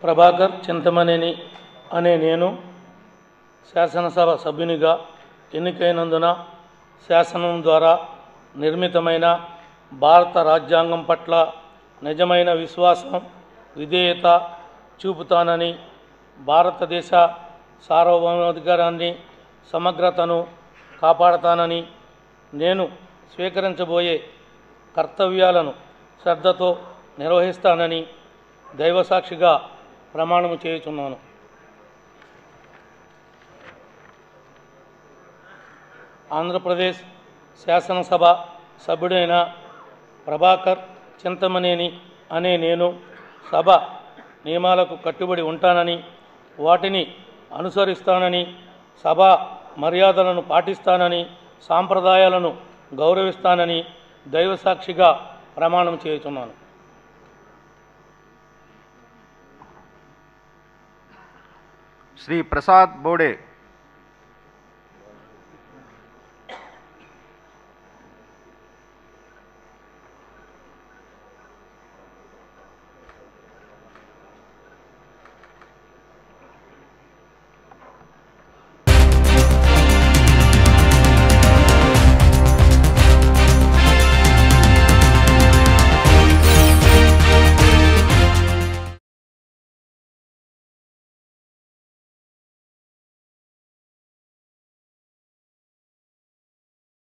ప్రభాకర్ చింతమనేని అనే నేను శాసనసభ సభ్యునిగా ఎన్నికైనందున శాసనం ద్వారా నిర్మితమైన భారత రాజ్యాంగం పట్ల నిజమైన విశ్వాసం విధేయత చూపుతానని భారతదేశ సార్వభౌమాధికారాన్ని సమగ్రతను కాపాడతానని నేను స్వీకరించబోయే కర్తవ్యాలను శ్రద్ధతో నిర్వహిస్తానని దైవసాక్షిగా ప్రమాణము చేయుచున్నాను ఆంధ్రప్రదేశ్ శాసనసభ సభ్యుడైన ప్రభాకర్ చింతమనేని అనే నేను సభ నియమాలకు కట్టుబడి ఉంటానని వాటిని అనుసరిస్తానని సభా మర్యాదలను పాటిస్తానని సాంప్రదాయాలను గౌరవిస్తానని దైవసాక్షిగా ప్రమాణం చేయుచున్నాను శ్రీ ప్రసాద్ బోడే